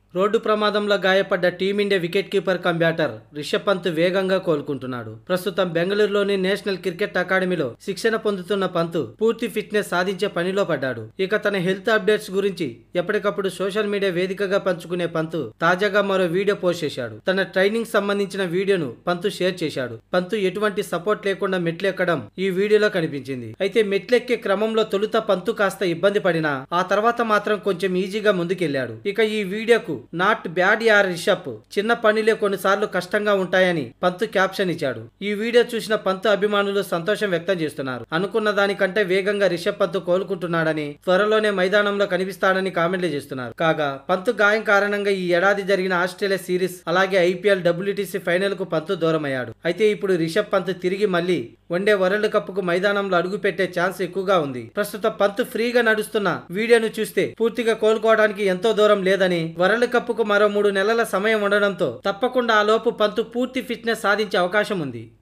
road ప్రమాదంలో గాయపడ్డ Team India wicket keeper cum batter Rishabh Pant వేగంగా కోలుకుంటున్నాడు ప్రస్తుతం బెంగళూరులోని నేషనల్ క్రికెట్ అకాడమీలో శిక్షణ పొందుతున్న పంత్ పూర్తి ఫిట్నెస్ సాధించే పనిలో పడ్డాడు ఇక తన హెల్త్ అప్డేట్స్ గురించి ఎప్పటికప్పుడు సోషల్ మీడియా వేదికగా పంచుకునే పంత్ తాజాగా మరో వీడియో పోస్ట్ చేశాడు తన ట్రైనింగ్ సంబంధించిన వీడియోను పంత్ షేర్ చేశాడు పంత్ ఎటువంటి సపోర్ట్ లేకుండా మెట్లెక్కడం ఈ వీడియోలో కనిపించింది అయితే మెట్లెక్కే క్రమంలో తొలుత పంతు కాస్త ఇబ్బంది పడినా ఆ తర్వాత మాత్రం కొంచెం ఈజీగా ముందుకెళ్లాడు ఇక ఈ వీడియోకు నాట్ బ్యాడ్ యార్ రిషబ్ చిన్న పనిలే కొన్నిసార్లు కష్టంగా ఉంటాయని పంతు క్యాప్షన్ ఇచ్చాడు ఈ వీడియో చూసిన పంతు అభిమానులు సంతోషం వ్యక్తం చేస్తున్నారు అనుకున్న దానికంటే వేగంగా రిషబ్ పంతు కోలుకుంటున్నాడని త్వరలోనే మైదానంలో కనిపిస్తాడని కామెంట్లు చేస్తున్నారు కాగా పంతు గాయం కారణంగా ఈ ఏడాది జరిగిన ఆస్ట్రేలియా సిరీస్ అలాగే ఐపీఎల్ డబ్ల్యూటీసీ ఫైనల్ కు పంతు దూరమయ్యాడు అయితే ఇప్పుడు రిషబ్ పంత్ తిరిగి మళ్ళీ వన్డే వరల్డ్ కప్ కు మైదానంలో అడుగు పెట్టే ఛాన్స్ ఎక్కువగా ఉంది ప్రస్తుతం పంత్ ఫ్రీగా నడుస్తున్న వీడియోను చూస్తే పూర్తిగా కోలుకోవడానికి ఎంతో దూరం లేదని వరల్డ్ కప్ కు మరో మూడు నెలల సమయం ఉండడంతో తప్పకుండా ఆ లోపు పంతు పూర్తి ఫిట్నెస్ సాధించే అవకాశం ఉంది